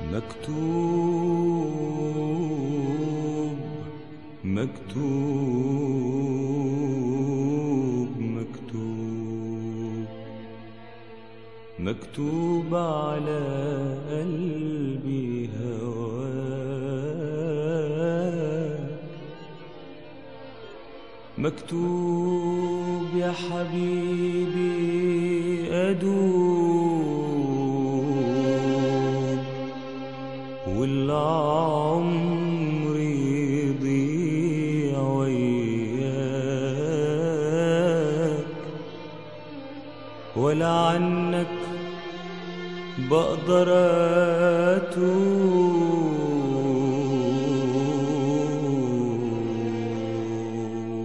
مكتوب مكتوب مكتوب مكتوب على قلبي هواك مكتوب يا حبيبي أدوب والعمر يضيع وياك ولا عنك بقدر أتوب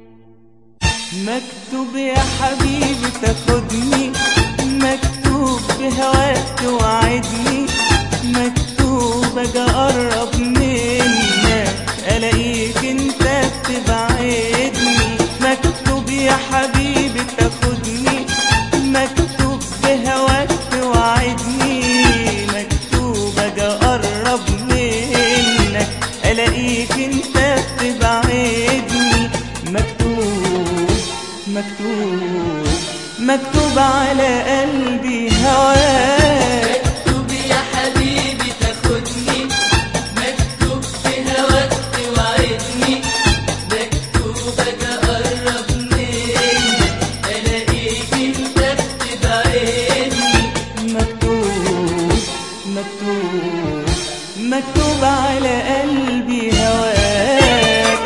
مكتوب يا حبيبي تاخدني مكتوب بهواك توعدني مكتوب اجي اقرب منك الاقيك انت بتبعدني مكتوب يا حبيبي تاخدني مكتوب بهواك توعدني مكتوب اجي اقرب منك الاقيك انت بتبعدني مكتوب مكتوب مكتوب على قلبي هواك مكتوب يا حبيبي تاخدني مكتوب في هواك توعدني مكتوب اجي اقرب منك الاقيك انت بتبعدني مكتوب مكتوب مكتوب على قلبي هواك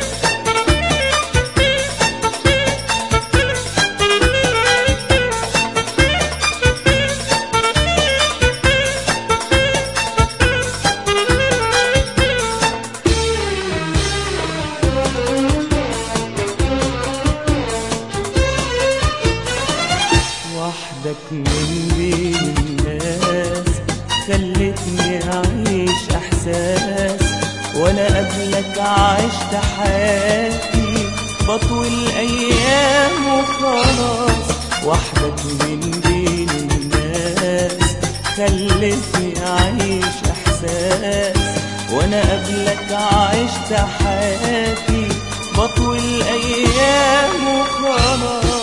وحدك من بين الناس خلتني أعيش إحساس وأنا قبلك عشت حياتي بطول أيام وخلاص وحدك من بين الناس خلتني أعيش إحساس وأنا قبلك عشت حياتي بطول أيام وخلاص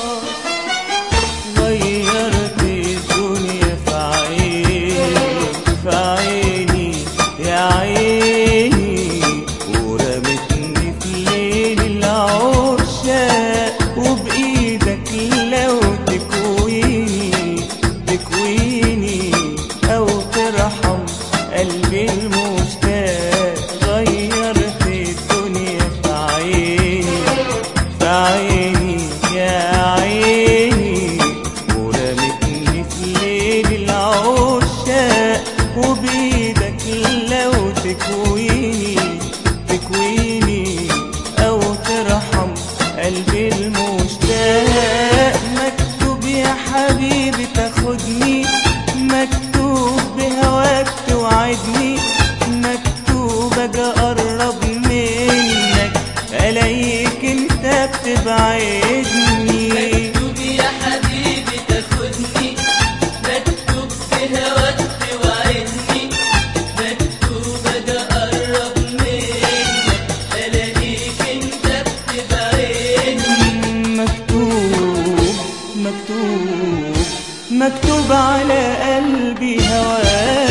غيرت الدنيا في عيني في عيني يا عيني ورمتني في ليل العشاق وبإيدك لو تكويني تكويني أو ترحم قلبي المشتاق غيرت الدنيا في عيني في عيني يا عيني ورمتني في ليل العشاق وبإيدك لو تكويني تكويني أو ترحم قلبي المشتاق مكتوب يا حبيبي تاخدني مكتوب بهواك توعدني مكتوب اجي اقرب منك الاقيك انت بتبعدني مكتوب يا حبيبي تاخدني مكتوب في هواك توعدني مكتوب اجي اقرب منك الاقيك انت بتبعدني مكتوب مكتوب مكتوب على قلبي هواك